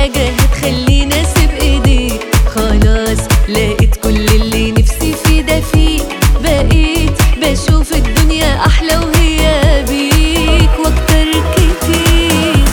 حاجة هتخليني اسيب ايديك خلاص لقيت كل اللي نفسي فيه ده فيك بقيت بشوف الدنيا احلى وهي بيك واكتر كتير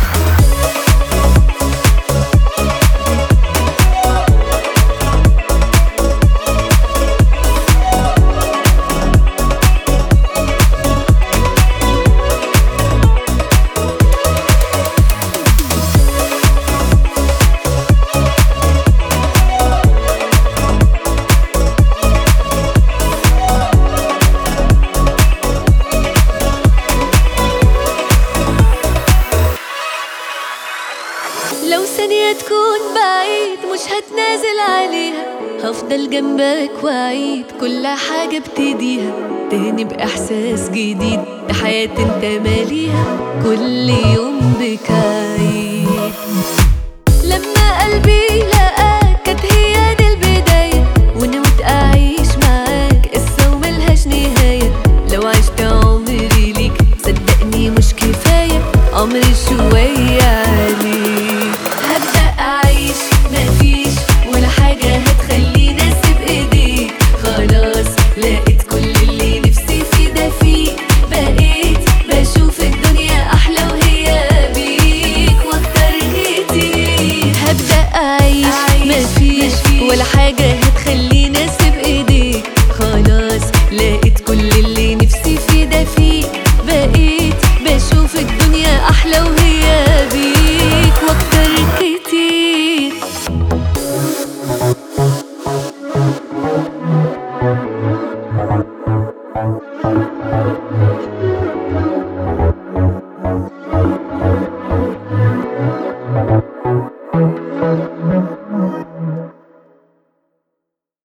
لو ثانية تكون بعيد مش هتنازل عليها هفضل جنبك وأعيد كل حاجة ابتديها تاني بإحساس جديد بحياة انت ماليها كل يوم بكعيد لما قلبي